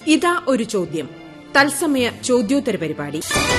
ഇതാ ഒരു ചോദ്യം തത്സമയ ചോദ്യോത്തര പരിപാടി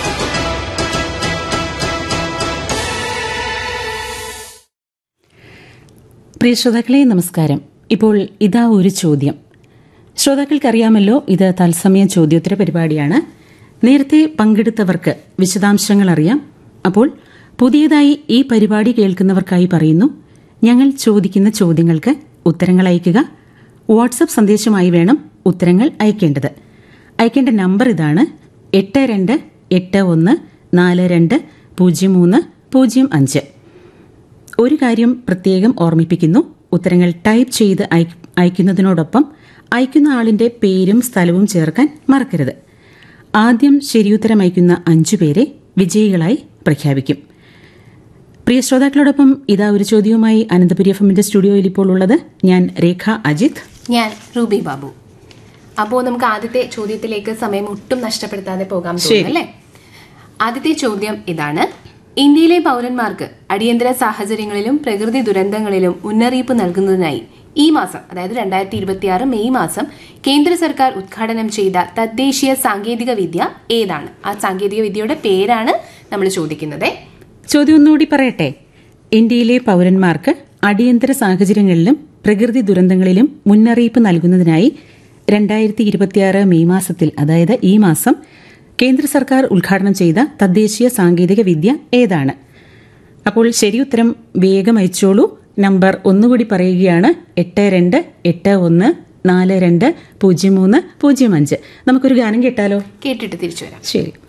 പ്രിയ ശ്രോതാക്കളെ നമസ്കാരം ഇപ്പോൾ ഇതാ ഒരു ചോദ്യം ശ്രോതാക്കൾക്കറിയാമല്ലോ ഇത് തത്സമയ ചോദ്യോത്തര പരിപാടിയാണ് നേരത്തെ പങ്കെടുത്തവർക്ക് വിശദാംശങ്ങൾ അറിയാം അപ്പോൾ പുതിയതായി ഈ പരിപാടി കേൾക്കുന്നവർക്കായി പറയുന്നു ഞങ്ങൾ ചോദിക്കുന്ന ചോദ്യങ്ങൾക്ക് ഉത്തരങ്ങൾ അയയ്ക്കുക വാട്സപ്പ് സന്ദേശമായി വേണം ഉത്തരങ്ങൾ അയക്കേണ്ടത് അയക്കേണ്ട നമ്പർ ഇതാണ് എട്ട് രണ്ട് എട്ട് ഒന്ന് നാല് രണ്ട് പൂജ്യം മൂന്ന് പൂജ്യം അഞ്ച് ഒരു കാര്യം പ്രത്യേകം ഓർമ്മിപ്പിക്കുന്നു ഉത്തരങ്ങൾ ടൈപ്പ് ചെയ്ത് അയ- അയക്കുന്നതിനോടൊപ്പം അയക്കുന്ന ആളിന്റെ പേരും സ്ഥലവും ചേർക്കാൻ മറക്കരുത് ആദ്യം ശരിയുത്തരം അയക്കുന്ന അഞ്ചു പേരെ വിജയികളായി പ്രഖ്യാപിക്കും പ്രിയ ശ്രോതാക്കളോടൊപ്പം ഇതാ ഒരു ചോദ്യവുമായി അനന്തപുരി എഫ് എമ്മിന്റെ സ്റ്റുഡിയോയിൽ ഇപ്പോൾ ഉള്ളത് ഞാൻ രേഖ അജിത് ഞാൻ റൂബി ബാബു അപ്പോ നമുക്ക് ആദ്യത്തെ ചോദ്യത്തിലേക്ക് സമയം ഒട്ടും നഷ്ടപ്പെടുത്താതെ പോകാൻ തോന്നുന്നു അല്ലേ ആദ്യത്തെ ചോദ്യം ഇതാണ് ഇന്ത്യയിലെ പൗരന്മാർക്ക് അടിയന്തര സാഹചര്യങ്ങളിലും പ്രകൃതി ദുരന്തങ്ങളിലും മുന്നറിയിപ്പ് നൽകുന്നതിനായി ഈ മാസം അതായത് രണ്ടായിരത്തി ഇരുപത്തിയാറ് മെയ് മാസം കേന്ദ്ര സർക്കാർ ഉദ്ഘാടനം ചെയ്ത തദ്ദേശീയ സാങ്കേതിക വിദ്യ ഏതാണ് ആ സാങ്കേതിക വിദ്യയുടെ പേരാണ് നമ്മൾ ചോദിക്കുന്നത് ചോദ്യം ഒന്നുകൂടി പറയട്ടെ ഇന്ത്യയിലെ പൗരന്മാർക്ക് അടിയന്തര സാഹചര്യങ്ങളിലും പ്രകൃതി ദുരന്തങ്ങളിലും മുന്നറിയിപ്പ് നൽകുന്നതിനായി രണ്ടായിരത്തി ഇരുപത്തിയാറ് മെയ് മാസത്തിൽ അതായത് ഈ മാസം കേന്ദ്ര സർക്കാർ ഉദ്ഘാടനം ചെയ്ത തദ്ദേശീയ സാങ്കേതിക വിദ്യ ഏതാണ് അപ്പോൾ ശരിയുത്തരം വേഗം അയച്ചോളൂ നമ്പർ ഒന്നുകൂടി പറയുകയാണ് എട്ട് രണ്ട് എട്ട് ഒന്ന് നാല് രണ്ട് പൂജ്യം മൂന്ന് പൂജ്യം അഞ്ച് നമുക്കൊരു ഗാനം കേട്ടാലോ കേട്ടിട്ട് തിരിച്ചു വരാം ശരി